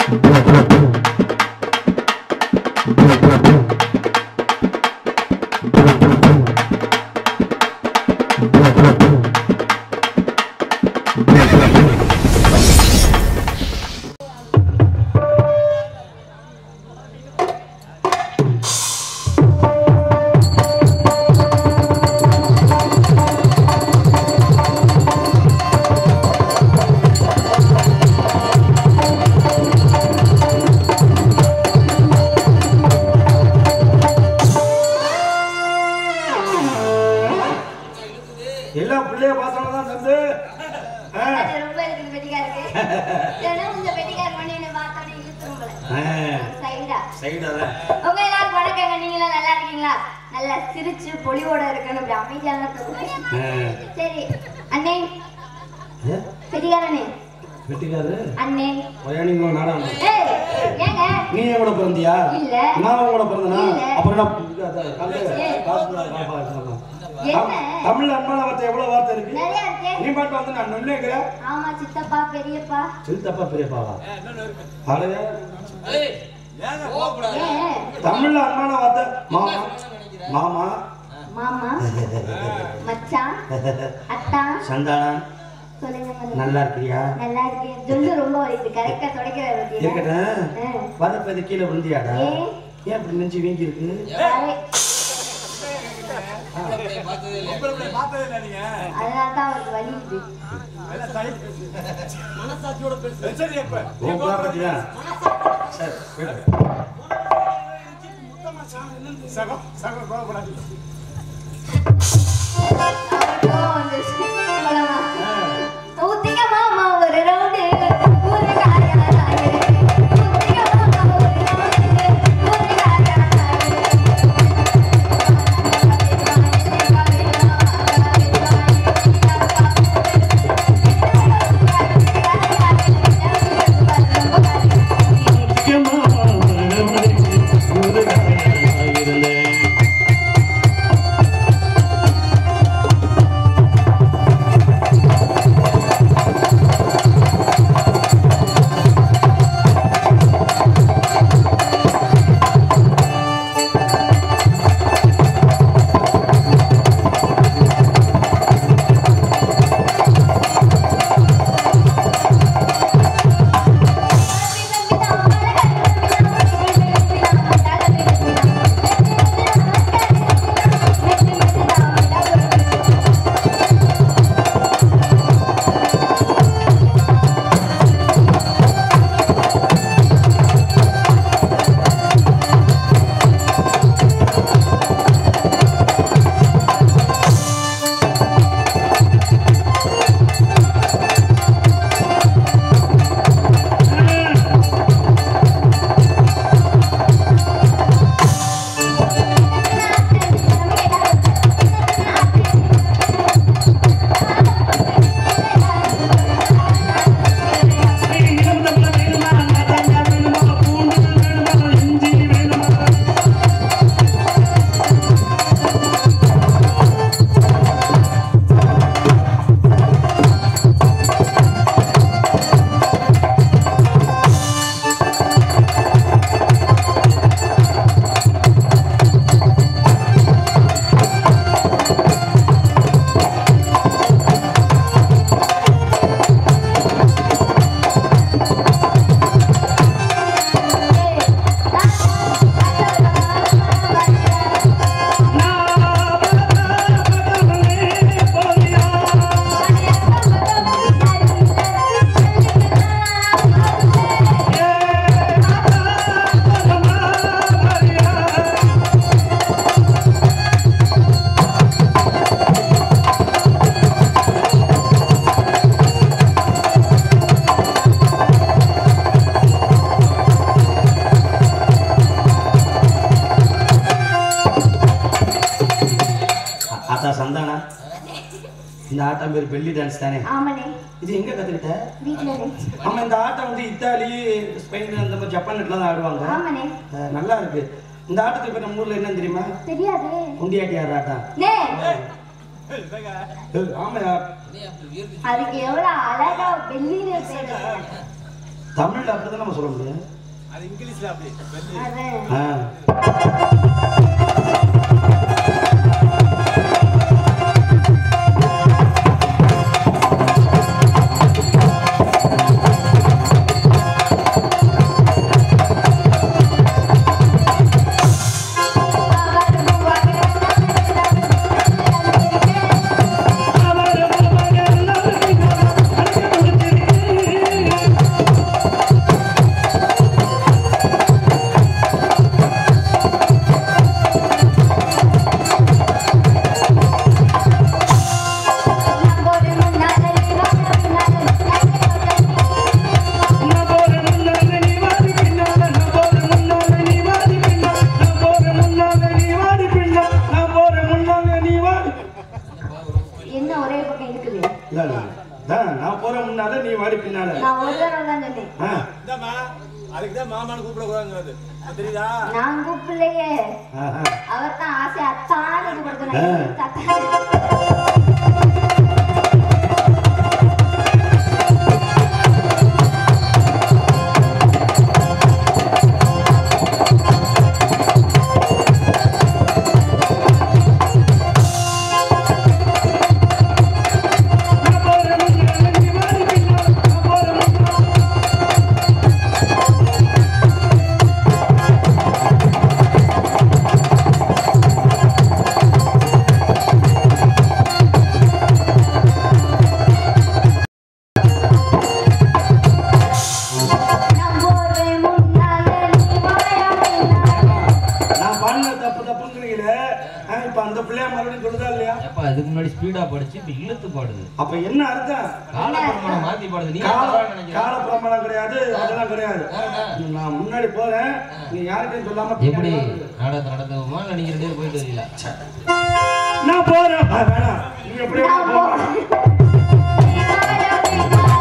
எல்லாம் பிள்ளைய பார்த்தவங்க தான் தந்து ஆ. அது ரொம்ப இருக்குது பெட்டிக்காருக்கு தினம் இந்த பெட்டிக்கார் பண்ணி என்னை பார்த்தோன்னே இழுத்துரும் போல. ஆ. சைடா சைடா தான் உங்க எல்லாருக்கும் வணக்கங்க நீங்களா நல்லா இருக்கீங்களா நல்லா சிரிச்சு பொலிவோட இருக்கணும் இப்படி அமைதியாக இருக்கணும். ஆ. சரி அண்ணே ஏ, பெட்டிக்காரனே வெட்டிக்காரு அண்ணே பயானிங்க நாடாங்க ஏய் ஏங்க நீ என் கூட பிறந்தியா இல்ல. நான் உன் கூட பிறந்தனா இல்ல. அப்புறம் என்ன அது, கல்லு, ஏய். காசு, காப்பா, இதெல்லாம். என்ன? தம்- தமிழ்ல அன்பான வார்த்தை எவ்வளவு வார்த்தை இருக்கு நிறைய இருக்கே நீ பாட்டு வந்து நான் நொல்லேங்கிற ஆமா சித்தப்பா பெரியப்பா சித்தப்பா பெரியப்பாவா அடைய ஏன் தமிழ்ல அன்பான வார்த்தை மாமா மாமா மாமா மச்சான் அத்தா சந்தானம் சொல்லுங்க முதல்ல. நல்லா இருக்கிறியா நல்லா இருக்கேன் துண்டு ரொம்ப வலிக்குது கரெக்டா தொடக்கிற பத்தியா இருக்கட்டும் வரப்ப இது கீழே விழுந்தியாடா ஏன்? ஏன் அப்படி நெஞ்சு வீங்கி இருக்கு அதனால தான் அவருக்கு வலிக்குது உன் புறா பத்திதான் சரி விடு. அவருக்கும் வந்துருச்சு. போலாமா? ஆ. ஊத்திக்க மாமா ஒரு ரவுண்டு ஊறுகாயா நாயுடு. ஊத்திக்க மாமா ஒரு ரவுண்டு ஊறுகாயா நாயுடு. முக்கியமா ஒரு காரணமாக இருந்தேன். ஆத்தா சந்தானா இந்த ஆட்டம் பேர் பெல்லி டான்ஸ் தானே ஆமாண்ணே இது எங்க கத்துக்கிட்ட வீட்டுல ஆமா இந்த ஆட்டம் வந்து இத்தாலி ஸ்பெயின் அந்த மாதிரி ஜப்பான் தான் ஆடுவாங்க ஆமாண்ணே அஹ் நல்லா இருக்கு இந்த ஆட்டத்துக்கு பேர் நம்ம ஊர்ல என்ன தெரியுமா தெரியாதே குண்டியாட்டி ஆடுற ஆட்டம் நே ஏய், ஆமாயா அதுக்கு எவ்வளவு அழகா வெள்ளியில பேரு தமிழ்ல அப்படிதான் நம்ம சொல்ல முடியும் அது இங்கிலீஷ்ல அப்படி வெள்ளி அதான். ஆ. என்ன ஒரே பக்கம் இருக்குது இல்ல, இல்ல. தான், நான் போறேன் முன்னால நீ வாடி பின்னால நான் ஒரு தடவை தான் சொன்னேன் ஆ. இந்தாம்மா அதுக்கு தான் மாமான்னு கூப்பிடக்கூடாதுங்கிறது அது தெரியுதா நான் கூப்பிடலையே ஆஹா. அவர் தான் ஆசை அத்தான்னு ஆ. கூப்பிடுத்தேன் நான் போறேன் முன்னால நீ வாயா பின்னால நான் பாடின தப்பு தப்புங்கிறீங்களே ஆ, இப்ப அந்த பிள்ளையா மறுபடியும் சொல்லுதா இல்லையா அப்பா அதுக்கு முன்னாடி ஸ்பீடா படிச்சு இப்ப இழுத்து பாடுது அப்ப என்ன அர்த்தம் காலப்பிரமாணம் மாத்தி பாடுது நீ கால தவறா நினைக்கிற கால பிரமாணம் கிடையாது அதெல்லாம் கிடையாது நான் முன்னாடி போறேன் நீ யார்கிட்டயும் சொல்லாம எப்படி பின்னாடி வா. நாடகத்தை நடத்துவோமா இல்ல நீங்க ரெண்டு பேரும் போயிட்டு வரீங்களா நான் போறேன் ஆ, வேணாம் நீ எப்படி நான் போ போறேன் நீ வாயா பின்னால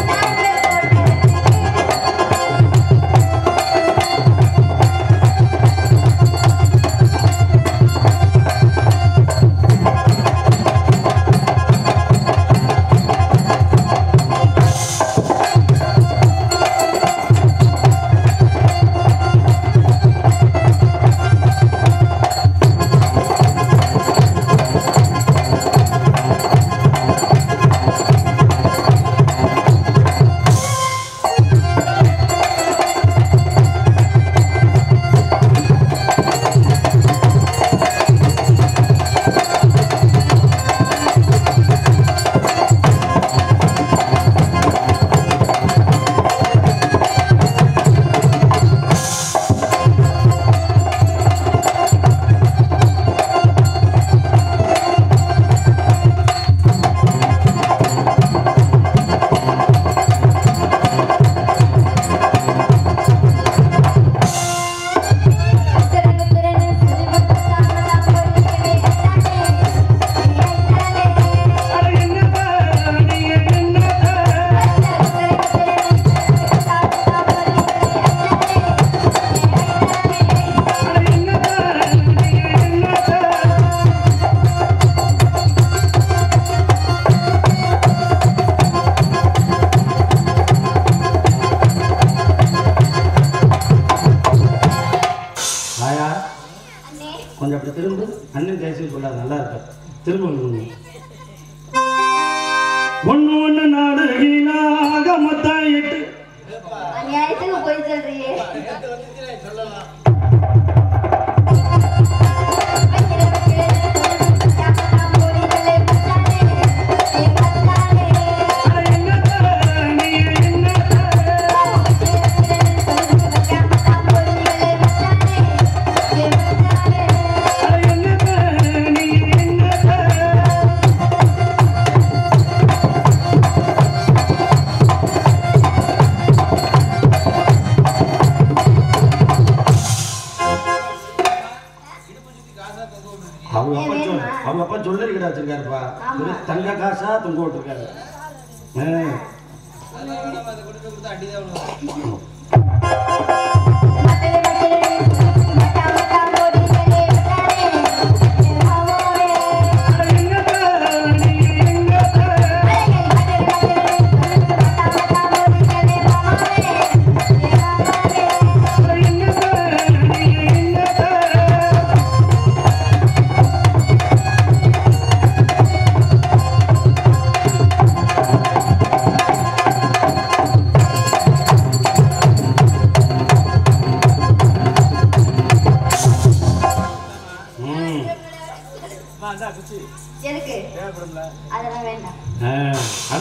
ஆயா அண்ணே கொஞ்சம் அப்படி திரும்ப அண்ணன் தேசியம் சொல்லாது நல்லா இருக்கு திரும்ப ஒண்ணு ஒண்ணு ஒண்ணு நாடு கீழாக மொத்தம் எட்டு அநியாயத்துக்கு போய் சொல்றியே அட என்னத்த, நீ என்னத்த? அட என்னத்த, நீ என்னத்த? அவங்க அப்பா சொல் அவங்க அப்பா சொல்லி கிட்ட வச்சிருக்காருப்பா ஆமா. ஒரு தங்க காசா தொங்க விட்டுருக்காரு ஆ. அட என்னத்த, நீ என்னத்த? Thank you.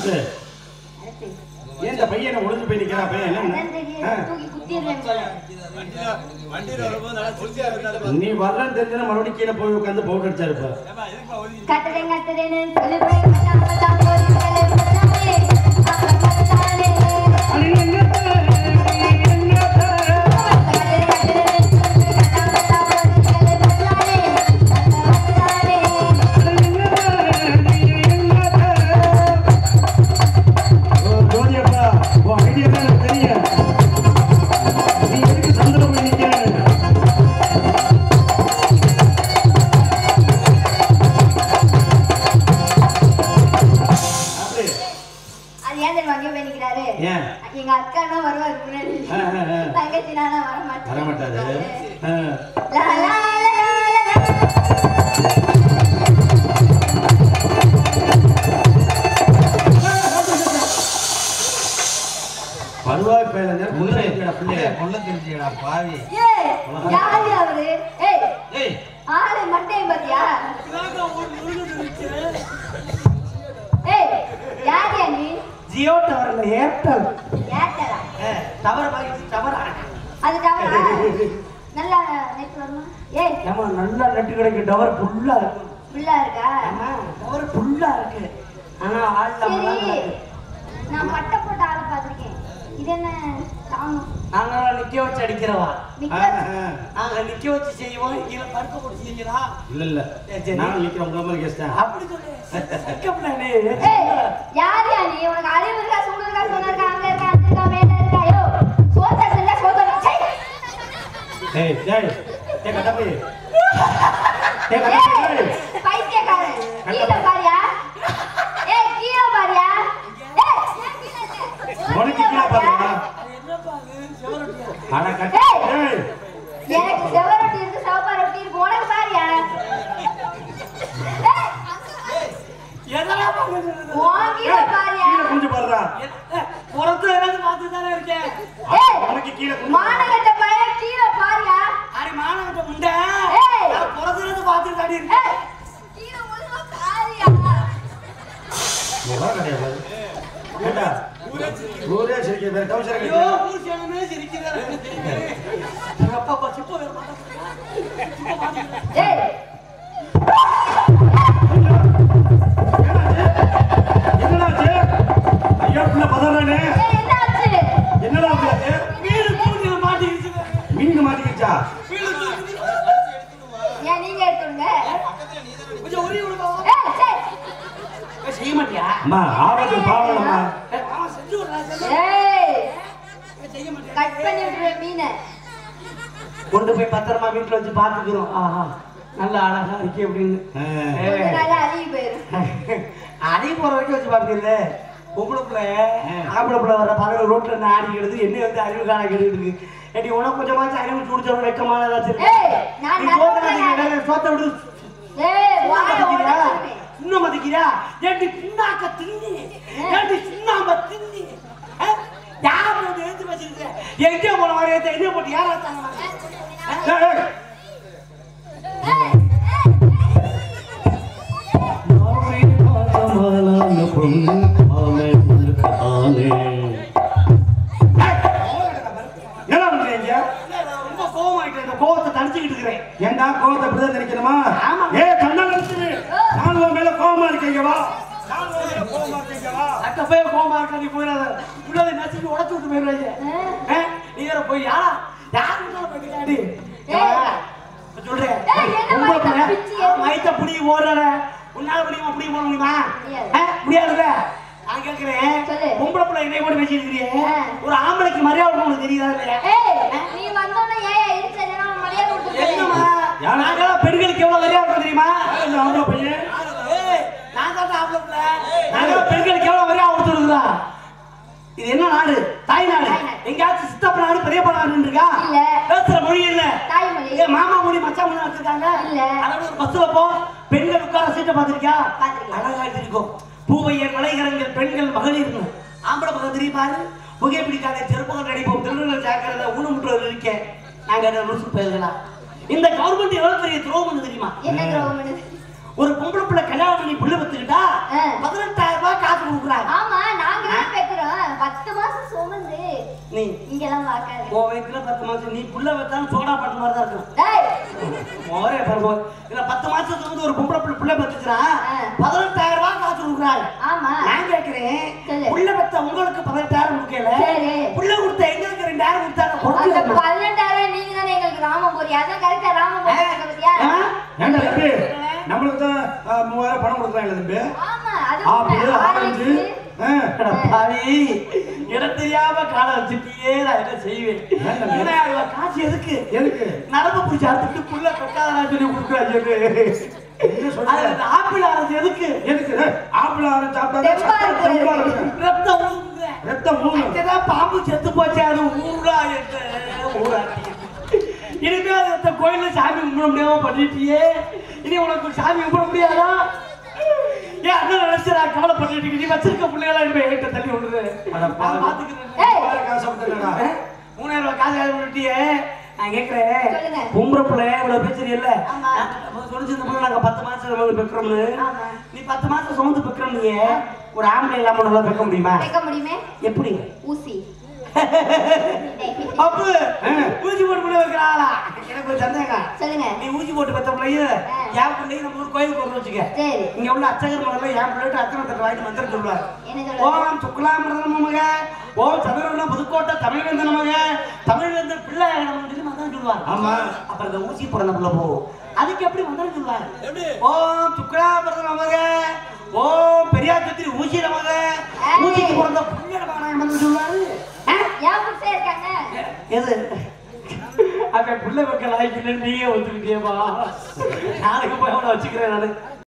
அடுத்து ஏன் இந்த பையனை ஒளிஞ்சு போய் நிக்கிறா பையன் என்ன அதான் தெரியுது. ஆ. தூக்கி குத்திடுறேன் போல. வண்டியில வண்டியில வரும்போது நல்லா குளிர்ச்சியா இருந்தாலும் நீ வரலன்னு தெரிஞ்சா மறுபடியும் கீழே போய் உட்காந்து பவுடர் அடிச்சாரு இப்ப ஏமா எதுக்குமா ஒதுங்கி கட்டுறேன் கட்டுறேன்னு சொல்லி போய் கட்டாம தான் போறீங்களே, மச்சானே. அப்புறம் மச்சானே. கட்டுறேன் கட்டுறேன்னு சொல்லி கட்டாம தான் போறீங்களே, மச்சானே. அப்புறம் மச்சானே. ஓ, ஜோதியப்பா, உன் idea தான் எனக்கு தெரியும். நீ எதுக்கு சந்தில போய் நிக்கிற? அப்படி. அது ஏன் தெரியுமா அங்கே போய் நிக்கிறாரு? ஏன்? எங்க அக்கானா வருவாரு முன்னாடி ஆ, ஆ, ஆ. தங்கச்சி நானா வர மாட்டேன் வர மாட்டாரு ஆ. லா, லா, லா, லா, லா. வருவாய் பேரங்க உள்ள பிள்ளைய பிள்ளைய கொல்ல தெரிஞ்சுடா பாவி ஏய், யாரு அவரு? ஏய், ஏய் ஆளு மண்டையை பாத்தியா? ஏய், யாருயா நீ? ஜியோ டவர்ல ஏர்டெல் ஏர்டெல்லா? டவர் வாங்கி டவர் அது தவறா? நல்லா net வருமா? ஏய், ஏமா நல்லா நெட்டு கிடைக்கும் டவர் ஃபுல்லா இருக்கும் புல்லா இருக்கா? ஆமா டவர் ஃபுல்லா இருக்கு ஆனா ஆள் சரி, நான் பட்டை போட்ட ஆளை பார்த்திருக்கேன். இது என்ன தாமம்? நாங்க நிக்க வச்சு அடிக்கிறவா நிக்க ஆ, வச்சு- ஆ. நாங்க நிக்க வச்சு செய்வோம் கீழே படுக்க போட்டு செய்யறா இல்ல இல்ல சரி. நான் நிக்கிறேன் உங்களை மாதிரி கேஸ்டேன் அப்படி சொல்லு சிக்கப்லானே ஏய், யாருயா நீ? உனக்கு அறிவு இருக்கா, சூடு இருக்கா, சொன்ன இருக்கா, அங்க இருக்கா, அங்க இருக்கா, மேல இருக்கா? யோ, சோத்தை செஞ்சா சோத்தை வை. சை. ஏய் டேய் டேய் கட்டப்பை டேய் ஏய், கட்டப்பை பைத்தியக்காரன். கீழே பாரியா? ஏய், கீழே பாரியா? ஏய், ஏன் கீழே இருக்க? உனக்கு கீழே பாருங்க அட கட்ட ஏய். ஏய் எனக்கு செவரொட்டி இருக்கு சிவப்பா ரொட்டி இருக்கு உனக்கு பாரியா ஏய், எதெல்லாம் உன் கீழே பாரியா கீழே குஞ்சு பாருடா புறத்து ஏதாவது பார்த்து தானே இருக்கேன் ஏய், உனக்கு கீழே குஞ்சு மானகட்ட பையன் கீழே பாரியா அடி மானவட்ட முண்டை ஏய். நான் புறத்துல இருந்து பார்த்து தாடி இருக்கேன் ஏய், கீழே ஒழுங்கா பாரியா முகம் கிடையாது ஏண்டா ஊரே சிரிக்க வேற டவுசர் ஐயோ கட்டி ஊர் சேனமே சிரிக்கிறாரு எங்க அப்பா அப்பா சிப்ப வேற மாட்டாங்க ஏய் என்னடாச்சு ஐயோ புள்ள பதறானே ஏய், என்னாச்சு என்னடா புள்ள வீடு தூண்டில மாட்டிக்கிச்சு மீன் மாட்டிக்கிச்சா வீடு தூண்டில ஏன் நீங்க எடுத்துடுங்க கொஞ்சம் உரி விடுவா ஏய் சரி செய்ய மாட்டியா அம்மா ஆபத்து பாவம்மா ஆமா செஞ்சு விடுறா செஞ்சு ஏய் செய்ய மாட்டியா கட் பண்ணி விட்டுருவேன் மீனை கொண்டு போய் பத்திரமா வீட்டுல வச்சு பாத்துக்கிறோம் ஆஹா நல்ல அழகா இருக்கு அப்படின்னு கொஞ்ச நாள் அழுகி போயிரும் அதையும் போற வரைக்கும் வச்சு பாக்குறீங்க பொம்பளைப்புல ஆம்பளை பிள்ளை வர பறவை ரோட்ல இருந்து ஆடிக்கிறது என்ன வந்து அறிவு காண கெடுக்கு ஏடி உனக்கு கொஞ்சமாச்சும் அறிவு சுடிச்சவங்க வெக்கமான ஏதாச்சும் ஏய், நான் நீ நல்ல சோத்தை பிள்ளை. கட்டிக்கிற, சோத்தை விடு ஏய் சுண்ணாம்பு வாயை மதிக்கிறியா? உடைச்சிருவேன் சுண்ணாம்பு மதிக்கிறியா? ஏண்டி புண்ணாக்க தின்னி? ஏண்டி சுண்ணாம்ப தின்னி? ஆ? யார் வந்து எடுத்து வச்சிருக்க? எங்கே போன மாதிரி எடுத்து எங்கே போட்டு யாரா தாங்க என்ன பண்றீங்க ரொம்ப கோவமாயிட்டேன் இந்த கோவத்தை தணிச்சுக்கிட்டு இருக்கிறேன் ஏன்டா கோவத்தை இப்படிதான் நினைக்கணுமா ஆமா. ஏ கண்ணா நினைச்சு நான் உன் மேல கோவமா இருக்கீங்க வா நான் உன் மேல கோவமா இருக்கீங்க வா அக்க போய் கோவமா இருக்கா நீ போயிடாத உள்ளதை நசுக்கி உடச்சு விட்டு போயிடுவாங்க ஆ? நீ வேற போய் யாரா யாரு இருந்தாலும் போய்க்கிட்டாடி ஏய். சொல்றேன் ஏய், என்ன உங்களை மைத்த பிள்ளை, பிச்சு ஏறு? மைத்த புடி ஓடுற உன்னால முடியுமா புடி போட முடியுமா முடியாது. ஆ? முடியாதுல்ல நான் கேட்கிறேன் சொல்லு. பொம்பளை பிள்ளை என்னை போட்டு பேசியிருக்கிறியே ஆ. ஒரு ஆம்பளைக்கு மரியாதை உனக்கு தெரியுதா இல்லையா ஏய் நீ வந்தோடனே ஏன் இடிச்சதுன்னா மரியாதை கொடுத்துட்டு என்னம்மா யாரு? நாங்கெல்லாம் பெண்களுக்கு எவ்வளவு மரியாதை கொடுக்கணும் தெரியுமா இந்த ஆம்பளை பையன் ஏய், நான் தான் ஆம்பளை பிள்ளை. நாங்கெல்லாம் பெண்களுக்கு எவ்வளவு மரியாதை கொடுத்துருக்குறா இது என்ன நாடு தாய் நாடு தாய் நாடு. எங்கேயாச்சும் சித்தப்ப நாடு பெரியப்ப நாடு இருக்கா இல்ல. பேசுற மொழி இல்ல தாய்மொழி. ஏ மாமா மொழி மச்சான் மொழி வச்சிருக்காங்க இல்ல. அதோட ஒரு பஸ்ல போ பெண்கள் உட்கார சீட்டை பாத்திருக்கியா பார்த்திருக்கேன். அழகா இருக்கும் பூவையர் மலைகரங்கள் பெண்கள் மகளிர் ஆம்பளை பக்கம் தெரியும் பாரு புகை பிடிக்காத செருப்பகம் நடிப்போம் திருநெல்வேலி ஜாக்கிரதை ஊனமுற்றவர் இருக்கேன் நாங்க என்ன ருசு போயிருக்கலாம் இந்த கவர்மெண்ட் எவ்வளவு பெரிய துரோகம் பண்ணுது தெரியுமா என்ன துரோகம் பண்ணுது ஒரு பொம்பளை பிள்ளை கல்யாணம் பண்ணி புள்ள பத்துக்கிட்டா ஆ. பதினெட்டாயிரம் ரூபாய் காசு கொடுக்குறாங்க ஆமா நாங்க தான் பெக்கிறோம் பத்து மாசம் சுமந்து நீ இங்கெல்லாம் பார்க்காது உன் வயிற்றுல பத்து மாசம் நீ புள்ள வச்சாலும் சோடா பாட்டு மாதிரி தான் இருக்கும் டேய் ஒரே பருவம் இதுல பத்து மாசத்துக்கு வந்து ஒரு பொம்பளை பிள்ளை புள்ள பத்துச்சுனா ஆ. பதினெட்டாயிரம் ரூபாய் காசு கொடுக்குறாங்க ஆமா நான் கேட்கிறேன் சொல்லு. புள்ள பத்த உங்களுக்கு பதினெட்டாயிரம் கொடுக்கல சரி. புள்ள கொடுத்த எங்களுக்கு ரெண்டாயிரம் கொடுத்தாங்க அந்த பொறுத்து பதினெட்டாயிரம் நீங்க தானே எங்களுக்கு ராமம் போறியா அதான் கரெக்டா ராமம் போறீங்க பத்தியா ஏன்டா தம்பி நம்மளுக்கு தான் ஆ, மூவாயிரம் பணம் கொடுக்குறாங்க தம்பி ஆமா அது ஆப்பிள் உண்மை. Orange orange. ஆ, பாவி இடம் தெரியாம காலை வச்சுட்டியே நான் என்ன செய்வேன் ஏன்டா? மூணாயிரம் ரூபாய் காசு எதுக்கு எதுக்கு நரம்பு பிடிச்சி அறுத்துட்டு புள்ள பெட்டாதரா சொல்லி கொடுக்குறாங்க என்ன சொல்ற? அது ஆப்பிள் ஆரஞ்சு எதுக்கு எதுக்கு ஏய், ஆப்பிள் ஆரஞ்சு சாப்பிட்டா தெம்பா சத்தம் இருக்கு. தெம்பா இருக்கும். ரத்தம் ஊறுங்க ரத்தம் ஊறும். அங்கதான் பாம்பு செத்து போச்சு அது ஊரா என்ன ஊராட்டி இனிமே அது அந்த கோயில்ல சாமி கும்பிட முடியாம பண்ணிட்டியே இனி உனக்கு சாமி கும்பிட முடியாதா ஏன் அண்ணன் நினைச்சு நான் கவலைப்பட்டு நீ வச்சிருக்க பிள்ளைகளா இனிமே என்கிட்ட தள்ளி விடுறது அட பாவி. நான் பாத்துக்கிறேன் ஏய். மூவாயிரம் காசு கொடுத்துருக்கா. மூணாயிரம் ரூபாய் காசு ஆகி விட்டுட்டியே நான் கேட்கிறேன் சொல்லுங்க. பொம்பளை பிள்ளை இவ்வளவு பேசுறீ இல்ல ஆமா. சொல்லிச்சு இந்த பிள்ளை நாங்க பத்து மாசம் சுமந்து பெக்கிறோம்னு ஆமா. நீ பத்து மாசம் சுமந்து பெக்கிறோம் நீ ஒரு ஆம்பளை இல்லாம உன்னால பெக்க முடியுமா வைக்க முடியுமே எப்படி ஊசி அப்பு ஊசி போட்டு பிள்ளை வைக்கிறாளா எனக்கு ஒரு சந்தேகம் சொல்லுங்க நீ ஊசி போட்டு பெத்த பிள்ளையும் ஆ. என் பிள்ளையும் நம்ம ஊர் கோயிலுக்கு வரணும் வச்சுக்க சரி இங்க உள்ள அச்சகர் முதல்ல என் பிள்ளைட்டு அத்தனை தட்டு வாங்கிட்டு மந்திரம் சொல்லுவார் என்ன சொல்லுங்க ஓம் சுக்லாமிரதம் நமக ஓம் சதுரவண்ண புதுக்கோட்டை தமிழ்வேந்தன் நமக தமிழ்வேந்தன் பிள்ளை நம்ம சொல்லி மந்திரம் சொல்லுவார் ஆமா. அப்புறம் இந்த ஊசி பிறந்த பிள்ளை போகும் அதுக்கு எப்படி மந்திரம் சொல்லுவார் எப்படி? ஓம் சுக்லாமிரதம் நமக ஓம் பெரியார் சத்திரி ஊசி நமக ஏய். ஊசிக்கு பிறந்த பிள்ளை நமக மந்திரம் சொல்லுவாரு ஆ? ஏன் புடிச்சே இருக்காங்க எது அவன் பிள்ளை வைக்க லாய்க்கு நீயே ஒத்துக்கிட்டியேப்பா நாளைக்கு போய் அவனை வச்சுக்கிறேன் நானு